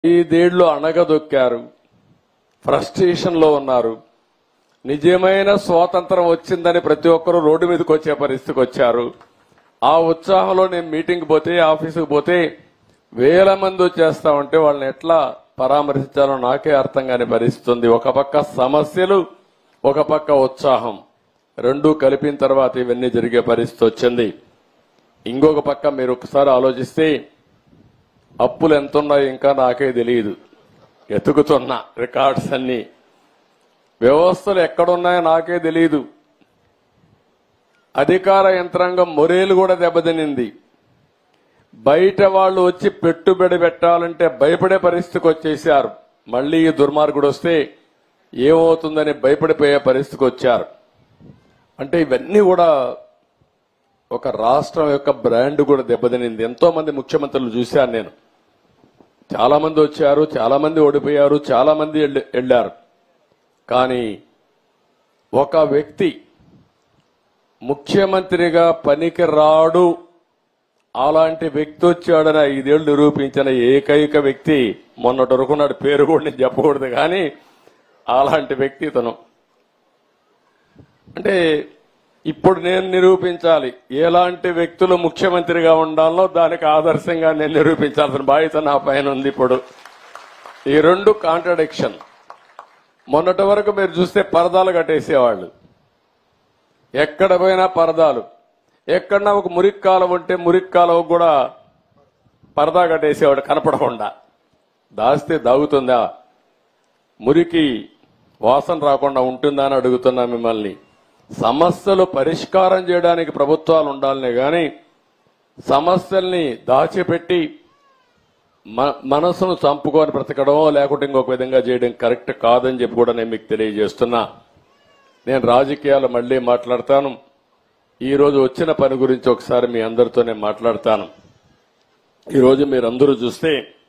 ఐదేళ్లు అణగదొక్కారు ఫ్రస్ట్రేషన్ లో ఉన్నారు నిజమైన స్వాతంత్రం వచ్చిందని ప్రతి ఒక్కరూ రోడ్డు మీదకి వచ్చే పరిస్థితికి వచ్చారు ఆ ఉత్సాహంలో నేను మీటింగ్ పోతే ఆఫీసుకు పోతే వేల మంది వచ్చేస్తా ఉంటే వాళ్ళని ఎట్లా పరామర్శించాలో నాకే అర్థం కాని పరిస్థితి ఉంది ఒక పక్క సమస్యలు ఒక పక్క ఉత్సాహం రెండూ కలిపిన తర్వాత ఇవన్నీ జరిగే పరిస్థితి వచ్చింది ఇంకొక పక్క మీరు ఒకసారి ఆలోచిస్తే అప్పులు ఎంత ఉన్నాయో ఇంకా నాకే తెలియదు ఎతుకుతున్నా రికార్డ్స్ అన్ని వ్యవస్థలు ఎక్కడున్నాయో నాకే తెలియదు అధికార యంత్రాంగం మొరేలు కూడా దెబ్బతినింది బయట వాళ్ళు వచ్చి పెట్టుబడి పెట్టాలంటే భయపడే పరిస్థితికి వచ్చేసారు మళ్ళీ ఈ దుర్మార్గుడు వస్తే ఏమవుతుందని భయపడిపోయే పరిస్థితికి వచ్చారు అంటే ఇవన్నీ కూడా ఒక రాష్ట్రం యొక్క బ్రాండ్ కూడా దెబ్బతినింది ఎంతో మంది ముఖ్యమంత్రులు చూశాను నేను చాలా మంది వచ్చారు చాలా మంది ఓడిపోయారు చాలా మంది వెళ్ళి- వెళ్ళారు కానీ ఒక వ్యక్తి ముఖ్యమంత్రిగా పనికి రాడు అలాంటి వ్యక్తి వచ్చాడని ఐదేళ్లు నిరూపించిన ఏకైక వ్యక్తి మొన్నటి వరకు నాడు పేరు కూడా నేను చెప్పకూడదు కానీ అలాంటి వ్యక్తి ఇతను అంటే ఇప్పుడు నేను నిరూపించాలి ఎలాంటి వ్యక్తులు ముఖ్యమంత్రిగా ఉండాలో దానికి ఆదర్శంగా నేను నిరూపించాల్సిన బాధ్యత నా పైన ఉంది ఇప్పుడు ఈ రెండు కాంట్రడిక్షన్ మొన్నటి వరకు మీరు చూస్తే పరదాలు కట్టేసేవాళ్ళు ఎక్కడ పోయినా పరదాలు ఎక్కడన్నా ఒక మురికి కాలువ ఉంటే మురికి కాలువ కూడా పరదా కట్టేసేవాడు కనపడకుండా దాస్తే దాగుతుందా మురికి వాసన రాకుండా ఉంటుందా అని అడుగుతున్నా మిమ్మల్ని సమస్యలు పరిష్కారం చేయడానికి ప్రభుత్వాలు ఉండాలనే గాని సమస్యల్ని దాచిపెట్టి మ- మనసును చంపుకొని బ్రతకడం లేకుంటే ఇంకొక విధంగా చేయడం కరెక్ట్ కాదని చెప్పి కూడా నేను మీకు తెలియజేస్తున్నా నేను రాజకీయాలు మళ్ళీ మాట్లాడతాను ఈ రోజు వచ్చిన పని గురించి ఒకసారి మీ అందరితో నేను మాట్లాడతాను ఈ రోజు మీరందరూ చూస్తే